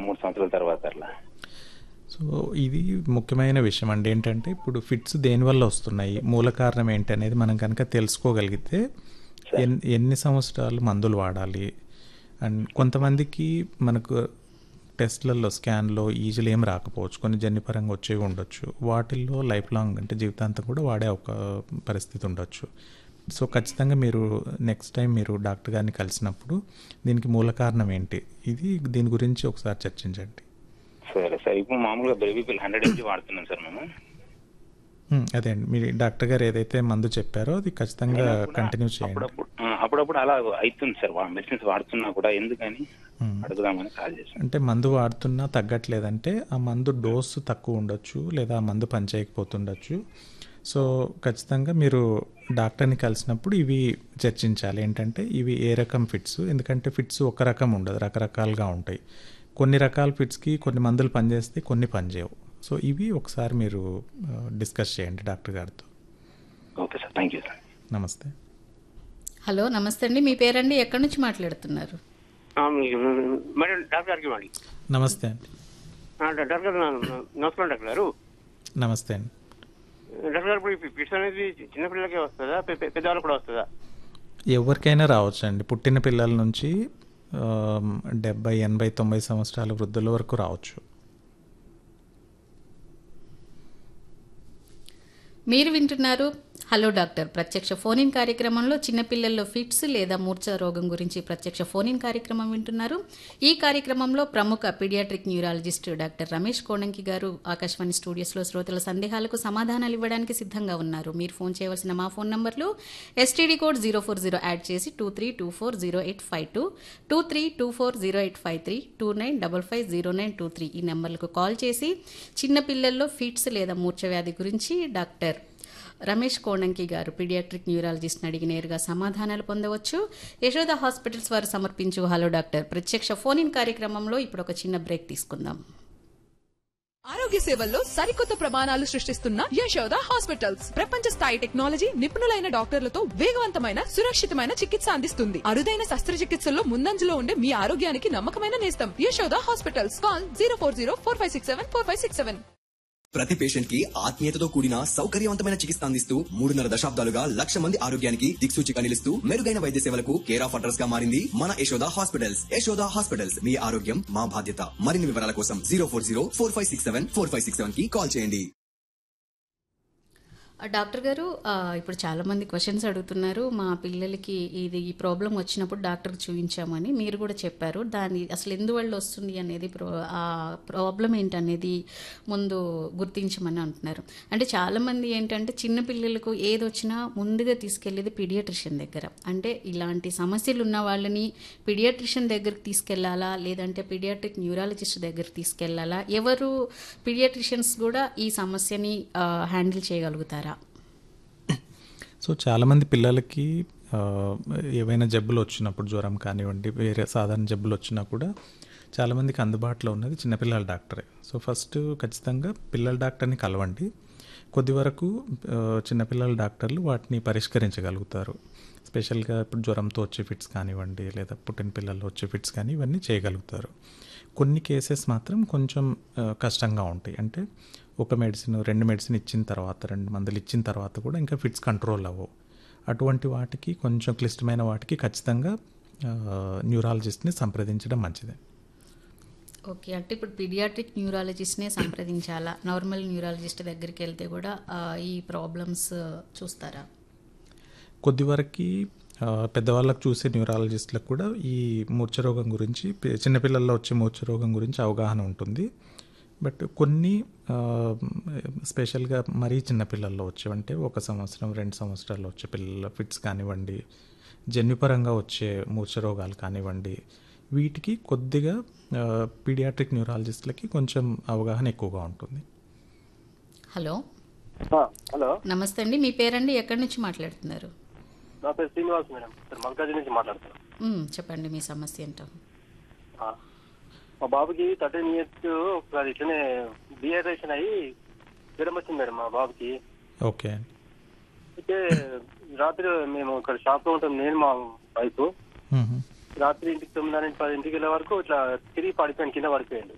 మూడు సంవత్సరాల తర్వాత అట్లా సో ఇది ముఖ్యమైన విషయం అండి ఏంటంటే ఇప్పుడు ఫిట్స్ దేనివల్ల వస్తున్నాయి మూల కారణం ఏంటి అనేది మనం కనుక తెలుసుకోగలిగితే ఎన్ ఎన్ని సంవత్సరాలు మందులు వాడాలి అండ్ కొంతమందికి మనకు టెస్ట్లలో స్కాన్లో ఈజీలు ఏం రాకపోవచ్చు కొన్ని జన్యుపరంగా వచ్చేవి ఉండొచ్చు వాటిల్లో లైఫ్ లాంగ్ అంటే జీవితాంతం కూడా వాడే ఒక పరిస్థితి ఉండొచ్చు సో ఖచ్చితంగా మీరు నెక్స్ట్ టైం మీరు డాక్టర్ గారిని కలిసినప్పుడు దీనికి మూల కారణం ఏంటి ఇది దీని గురించి ఒకసారి చర్చించండి సరే సార్ ఇప్పుడు మామూలుగా బేబీ హండ్రెడ్ ఎంజీ వాడుతున్నాం సార్ మేము ఉమ్, అదే అండి మీ డాక్టర్ గారు ఏదైతే మందు చెప్పారో అది ఖచ్చితంగా అయినా కూడా కంటిన్యూ చేయండి అప్పుడప్పుడు ఆ, అప్పుడప్పుడు అలా అవుతుంది సార్ మెడిసిన్స్ వాడుతున్నా కూడా ఎందుకని ఉమ్. అడుగుదామని కాల్ చేశాను అంటే మందు వాడుతున్నా తగ్గట్లేదంటే ఆ మందు డోసు తక్కువ ఉండొచ్చు లేదా ఆ మందు పనిచేయకపోతుండొచ్చు సో ఖచ్చితంగా మీరు డాక్టర్ని కలిసినప్పుడు ఇవి చర్చించాలి ఏంటంటే ఇవి ఏ రకం ఫిట్స్ ఎందుకంటే ఫిట్స్ ఒక రకం ఉండదు రకరకాలుగా ఉంటాయి కొన్ని రకాల ఫిట్స్కి కొన్ని మందులు పనిచేస్తే కొన్ని పనిచేయవు సో ఇవి ఒకసారి మీరు డిస్కస్ చేయండి డాక్టర్ గారితో okay sir thank you sir నమస్తే హలో నమస్తే అండి మీ పేరండి ఎక్కడి నుంచి మాట్లాడుతున్నారు ఆ, మీ- మేడం డాక్టర్ గారికి ఇవ్వండి నమస్తే అండి ఆ, డాక్టర్ గారు నా- నమస్కారం డాక్టర్ గారు నమస్తే అండి డాక్టర్ గారు ఇప్పుడు ఈ ఫిట్స్ అనేది చిన్నపిల్లలకే వస్తుందా పె- పె- పెద్దవాళ్ళకి కూడా వస్తుందా ఎవరికైనా రావచ్చు అండి పుట్టిన పిల్లల నుంచి ఆ, డెబ్బై ఎనభై తొంభై సంవత్సరాల వృద్ధుల వరకు రావచ్చు మీరు వింటున్నారు హలో డాక్టర్ ప్రత్యక్ష ఫోన్ ఇన్ కార్యక్రమంలో చిన్నపిల్లల్లో ఫిట్స్ లేదా మూర్ఛ రోగం గురించి ప్రత్యక్ష ఫోన్ ఇన్ కార్యక్రమం వింటున్నారు ఈ కార్యక్రమంలో ప్రముఖ paediatric neurologist doctor Ramesh Konanki garu Akashvani స్టూడియోస్లో శ్రోతల సందేహాలకు సమాధానాలు ఇవ్వడానికి సిద్ధంగా ఉన్నారు మీరు ఫోన్ చేయవలసిన మా ఫోన్ నంబర్లు STD code zero four zero add చేసి two three two four zero eight five two two three two four zero eight five three two nine double five zero nine two three ఈ నెంబర్లకు call చేసి చిన్నపిల్లల్లో fits లేదా మూర్ఛ వ్యాధి గురించి doctor Ramesh Konanki గారు పీడియాట్రిక్ న్యూరాలజిస్ట్ని అడిగి నేరుగా సమాధానాలు పొందవచ్చు యశోద హాస్పిటల్స్ వారు సమర్పించు హలో డాక్టర్ ప్రత్యక్ష ఫోన్ ఇన్ కార్యక్రమంలో ఇప్పుడు ఒక చిన్న బ్రేక్ తీసుకుందాం ఆరోగ్య సేవల్లో సరికొత్త ప్రమాణాలు సృష్టిస్తున్న యశోద హాస్పిటల్స్ ప్రపంచ స్థాయి టెక్నాలజీ నిపుణులైన డాక్టర్లతో వేగవంతమైన సురక్షితమైన చికిత్స అందిస్తుంది అరుదైన శస్త్రచికిత్సల్లో ముందంజలో ఉండే మీ ఆరోగ్యానికి నమ్మకమైన నేస్తం Yashoda hospitals call zero four zero four five six seven four five six seven ప్రతి పేషెంట్ కి ఆత్మీయతతో కూడిన సౌకర్యవంతమైన చికిత్స అందిస్తూ మూడున్నర దశాబ్దాలుగా లక్ష మంది ఆరోగ్యానికి దిక్సూచిగా నిలుస్తూ మెరుగైన వైద్య సేవలకు కేర్ ఆఫ్ అడ్రస్ గా మారింది మన యశోద హాస్పిటల్స్ యశోద హాస్పిటల్స్ మీ ఆరోగ్యం మా బాధ్యత మరిన్ని వివరాల కోసం zero four zero four five six seven four five six seven కి కాల్ చేయండి ఆ, డాక్టర్ గారు ఆ, ఇప్పుడు చాలా మంది క్వశ్చన్స్ అడుగుతున్నారు మా పిల్లలకి ఇది ఈ ప్రాబ్లం వచ్చినప్పుడు డాక్టర్కి చూపించామని మీరు కూడా చెప్పారు దాని అసలు ఎందువల్ల వస్తుంది అనేది ప్రో ఆ ప్రాబ్లం ఏంటనేది ముందు గుర్తించమని అంటున్నారు అంటే చాలామంది ఏంటంటే చిన్న పిల్లలకు ఏది వచ్చినా ముందుగా తీసుకెళ్లేది పీడియాట్రిషియన్ దగ్గర అంటే ఇలాంటి సమస్యలు ఉన్న వాళ్ళని పీడియాట్రిషియన్ దగ్గరికి తీసుకెళ్లాలా లేదంటే పీడియాట్రిక్ న్యూరాలజిస్ట్ దగ్గరికి తీసుకెళ్లాలా ఎవరు పీడియాట్రిషియన్స్ కూడా ఈ సమస్యని హ్యాండిల్ చేయగలుగుతారా సో చాలామంది పిల్లలకి ఆ, ఏవైనా జబ్బులు వచ్చినప్పుడు జ్వరం కానివ్వండి వేరే సాధారణ జబ్బులు వచ్చినా కూడా చాలామందికి అందుబాటులో ఉన్నది చిన్నపిల్లల డాక్టరే సో ఫస్ట్ ఖచ్చితంగా పిల్లల డాక్టర్ని కలవండి కొద్ది వరకు ఆ, చిన్నపిల్లల డాక్టర్లు వాటిని పరిష్కరించగలుగుతారు స్పెషల్గా ఇప్పుడు జ్వరంతో వచ్చే ఫిట్స్ కానివ్వండి లేదా పుట్టిన పిల్లల్లో వచ్చే ఫిట్స్ కానీ ఇవన్నీ చేయగలుగుతారు కొన్ని కేసెస్ మాత్రం కొంచెం ఆ, కష్టంగా ఉంటాయి అంటే ఒక మెడిసిన్ రెండు మెడిసిన్ ఇచ్చిన తర్వాత రెండు మందులు ఇచ్చిన తర్వాత కూడా ఇంకా ఫిట్స్ కంట్రోల్ అవ్వవు అటువంటి వాటికి కొంచెం క్లిష్టమైన వాటికి ఖచ్చితంగా ఆ, న్యూరాలజిస్ట్ని సంప్రదించడం మంచిది ఓకే అంటే ఇప్పుడు పీడియాట్రిక్ న్యూరాలజిస్ట్నే సంప్రదించాలా నార్మల్ న్యూరాలజిస్ట్ దగ్గరికి వెళ్తే కూడా ఆ, ఈ ప్రాబ్లమ్స్ చూస్తారా కొద్ది వరకు పెద్దవాళ్ళకు చూసే న్యూరాలజిస్టులకు కూడా ఈ మూర్ఛ రోగం గురించి పి- చిన్నపిల్లల్లో వచ్చే మూర్ఛ రోగం గురించి అవగాహన ఉంటుంది బట్ కొన్ని ఆ, స్పెషల్గా మరీ చిన్నపిల్లల్లో వచ్చేవంటే ఒక సంవత్సరం రెండు సంవత్సరాల్లో వచ్చే పిల్లల ఫిట్స్ కానివ్వండి జన్యుపరంగా వచ్చే మూర్ఛ రోగాలు కానివ్వండి వీటికి కొద్దిగా పీడియాట్రిక్ న్యూరాలజిస్టులకి కొంచెం అవగాహన ఎక్కువగా ఉంటుంది హలో హలో నమస్తే అండి మీ పేరండి ఎక్కడి నుంచి మాట్లాడుతున్నారు నా పేరు శ్రీనివాస్ మేడం సార్ మల్కాజ్ నుంచి మాట్లాడుతున్నాను మ్, చెప్పండి మీ సమస్య ఏంటో ఆ, మా బాబుకి థర్టీన్ ఇయర్స్ అది ఇట్లనే డిహైడ్రేషన్ అయ్యి జ్వరం వచ్చింది మేడం మా బాబుకి ఓకే అయితే రాత్రి మేము ఇక్కడ షాప్ లో ఉంటాం నేను మా వైఫ్ మ్మ్. రాత్రి ఇంటికి తొమ్మిది నుంచి పది ఇంటికి వెళ్ళే వరకు ఇట్లా తిరిగి పడిపోయాను కింద పడిపోయాడు